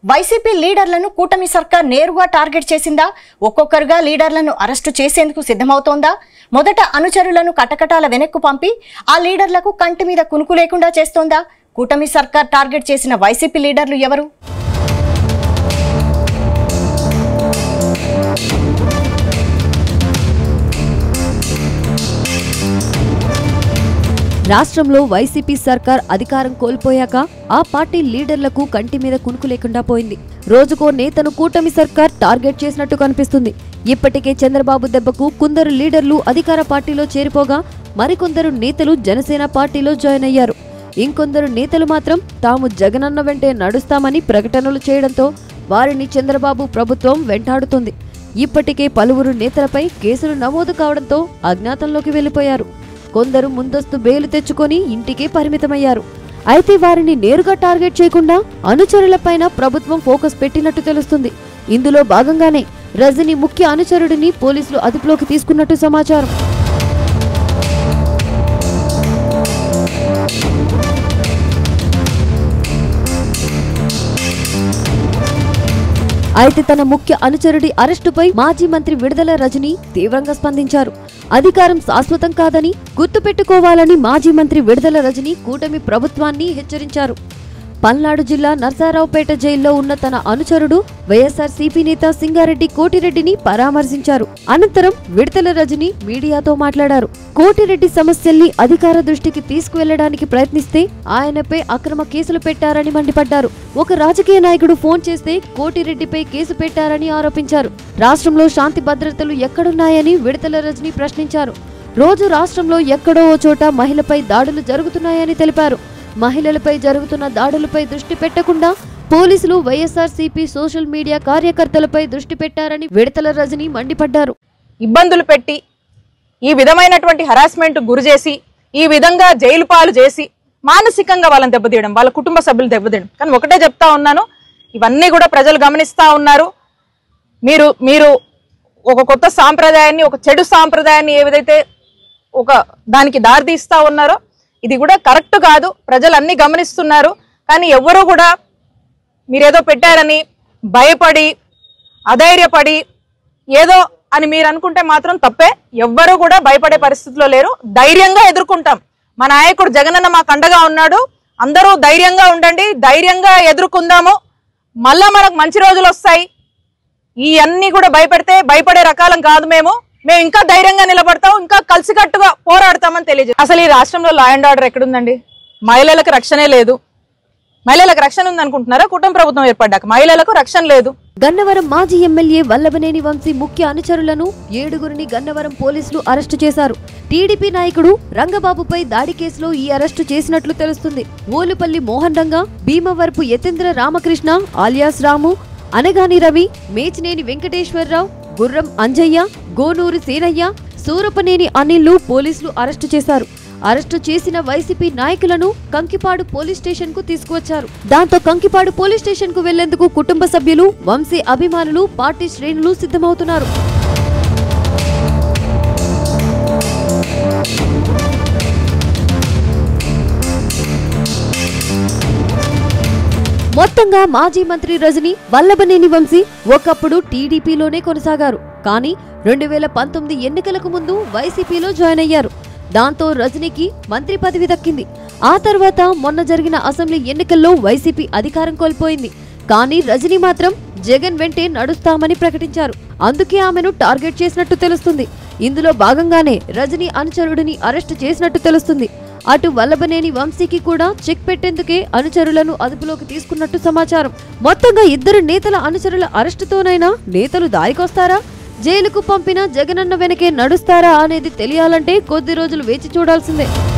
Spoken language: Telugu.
వైసీపీ లీడర్లను కూటమి సర్కార్ నేరుగా టార్గెట్ చేసిందా ఒక్కొక్కరుగా లీడర్లను అరెస్టు చేసేందుకు సిద్ధమవుతోందా మొదట అనుచరులను కటకటాల వెనక్కు పంపి ఆ లీడర్లకు కంటి మీద కునుకు లేకుండా చేస్తోందా కూటమి సర్కార్ టార్గెట్ చేసిన వైసీపీ లీడర్లు ఎవరు రాష్ట్రంలో వైసీపీ సర్కార్ అధికారం కోల్పోయాక ఆ పార్టీ లీడర్లకు కంటి మీద కునుకు లేకుండా పోయింది రోజుకో నేతను కూటమి సర్కార్ టార్గెట్ చేసినట్టు కనిపిస్తుంది ఇప్పటికే చంద్రబాబు దెబ్బకు కొందరు లీడర్లు అధికార పార్టీలో చేరిపోగా మరికొందరు నేతలు జనసేన పార్టీలో జాయిన్ అయ్యారు ఇంకొందరు నేతలు మాత్రం తాము జగనన్న వెంటే నడుస్తామని ప్రకటనలు చేయడంతో వారిని చంద్రబాబు ప్రభుత్వం వెంటాడుతుంది ఇప్పటికే పలువురు నేతలపై కేసులు నమోదు కావడంతో అజ్ఞాతంలోకి వెళ్లిపోయారు కొందరు ముందస్తు బెయిలు తెచ్చుకొని ఇంటికే పరిమితమయ్యారు అయితే వారిని నేరుగా టార్గెట్ చేయకుండా అనుచరులపైన ప్రభుత్వం ఫోకస్ పెట్టినట్టు తెలుస్తుంది ఇందులో భాగంగానే రజని ముఖ్య అనుచరుడిని పోలీసులు అదుపులోకి తీసుకున్నట్టు సమాచారం అయితే తన ముఖ్య అనుచరుడి అరెస్టుపై మాజీ మంత్రి విడుదల రజని తీవ్రంగా స్పందించారు అధికారం శాశ్వతం కాదని గుర్తుపెట్టుకోవాలని మాజీ మంత్రి విడుదల రజని కూటమి ప్రభుత్వాన్ని హెచ్చరించారు పల్నాడు జిల్లా నర్సారావుపేట జైల్లో ఉన్న తన అనుచరుడు వైఎస్ఆర్ సిపి నేత సింగారెడ్డి కోటిరెడ్డిని పరామర్శించారు అనంతరం విడతల రజని మీడియాతో మాట్లాడారు కోటిరెడ్డి సమస్యల్ని అధికార దృష్టికి తీసుకువెళ్లడానికి ప్రయత్నిస్తే ఆయనపై అక్రమ కేసులు పెట్టారని మండిపడ్డారు ఒక రాజకీయ నాయకుడు ఫోన్ చేస్తే కోటిరెడ్డిపై కేసు పెట్టారని ఆరోపించారు రాష్ట్రంలో శాంతి భద్రతలు ఎక్కడున్నాయని విడతల రజని ప్రశ్నించారు రోజు రాష్ట్రంలో ఎక్కడో ఓ చోట మహిళపై దాడులు జరుగుతున్నాయని తెలిపారు మహిళలపై జరుగుతున్న దాడులపై దృష్టి పెట్టకుండా పోలీసులు వైఎస్ఆర్సీపీ సోషల్ మీడియా కార్యకర్తలపై దృష్టి పెట్టారని విడతల రజని మండిపడ్డారు ఇబ్బందులు పెట్టి ఈ విధమైనటువంటి హరాస్మెంట్ గురి చేసి ఈ విధంగా జైలు పాలు చేసి మానసికంగా వాళ్ళని దెబ్బతీయడం వాళ్ళ కుటుంబ సభ్యులు దెబ్బతీయడం కానీ ఒకటే చెప్తా ఉన్నాను ఇవన్నీ కూడా ప్రజలు గమనిస్తా ఉన్నారు మీరు మీరు ఒక కొత్త సాంప్రదాయాన్ని ఒక చెడు సాంప్రదాయాన్ని ఏ విధైతే ఒక దానికి దారి తీస్తా ఉన్నారో ఇది కూడా కరెక్ట్ కాదు ప్రజలు అన్ని గమనిస్తున్నారు కానీ ఎవ్వరూ కూడా మీరేదో పెట్టారని భయపడి అధైర్యపడి ఏదో అని మీరు అనుకుంటే మాత్రం తప్పే ఎవ్వరూ కూడా భయపడే పరిస్థితిలో లేరు ధైర్యంగా ఎదుర్కొంటాం మా నాయకుడు జగనన్న మాకు అండగా ఉన్నాడు అందరూ ధైర్యంగా ఉండండి ధైర్యంగా ఎదుర్కొందాము మళ్ళా మనకు మంచి రోజులు వస్తాయి ఈ అన్ని కూడా భయపెడితే భయపడే రకాలం కాదు మేము మేము ఇంకా ధైర్యంగా నిలబడతాం ఇంకా కలిసికట్టుగా పోరాడతామని తెలియజే అసలు ఈ రాష్ట్రంలో లా అండ్ ఆర్డర్ ఎక్కడుందండి మహిళలకు రక్షణే లేదు మహిళలకు రక్షణ ఉందనుకుంటున్నారా కుటుంబ ప్రభుత్వం ఏర్పడ్డాక మహిళలకు రక్షణ లేదు గన్నవరం మాజీ ఎమ్మెల్యే వల్లభనేని వంశీ ముఖ్య అనుచరులను ఏడుగురిని గన్నవరం పోలీసులు అరెస్టు చేశారు టీడీపీ నాయకుడు రంగబాబుపై దాడి కేసులో ఈ అరెస్టు చేసినట్లు తెలుస్తుంది ఓలుపల్లి మోహన్ రంగ భీమవరపు యతేంద్ర రామకృష్ణ ఆలియాస్ రాము అనగాని రవి మేచినేని వెంకటేశ్వరరావు గుర్రం అంజయ్య గోనూరు సేనయ్య సూరపనేని అనిల్లు పోలీసులు అరెస్టు చేశారు అరెస్టు చేసిన వైసీపీ నాయకులను కంకిపాడు పోలీస్ స్టేషన్ కు తీసుకువచ్చారు దాంతో కంకిపాడు పోలీస్ స్టేషన్ కు వెళ్లేందుకు కుటుంబ సభ్యులు వంశీ అభిమానులు పార్టీ శ్రేణులు సిద్ధమవుతున్నారు మొత్తంగా మాజీ మంత్రి రజని వల్లభనేని వంశీ ఒకప్పుడు టీడీపీలోనే కొనసాగారు కానీ రెండు వేల పంతొమ్మిది ఎన్నికలకు ముందు వైసీపీలో జాయిన్ అయ్యారు దాంతో రజనీకి మంత్రి పదవి దక్కింది ఆ తర్వాత మొన్న జరిగిన అసెంబ్లీ ఎన్నికల్లో వైసీపీ అధికారం కోల్పోయింది కానీ రజనీ మాత్రం జగన్ వెంటే నడుస్తామని ప్రకటించారు అందుకే ఆమెను టార్గెట్ చేసినట్టు తెలుస్తుంది ఇందులో భాగంగానే రజనీ అనుచరుడిని అరెస్టు చేసినట్టు తెలుస్తుంది అటు వల్లభనేని వంశీకి కూడా చెక్ పెట్టేందుకే అనుచరులను అదుపులోకి తీసుకున్నట్టు సమాచారం మొత్తంగా ఇద్దరు నేతల అనుచరుల అరెస్టుతోనైనా నేతలు దారికొస్తారా జైలుకు పంపిన జగనన్న వెనకే నడుస్తారా అనేది తెలియాలంటే కొద్ది రోజులు వేచి చూడాల్సిందే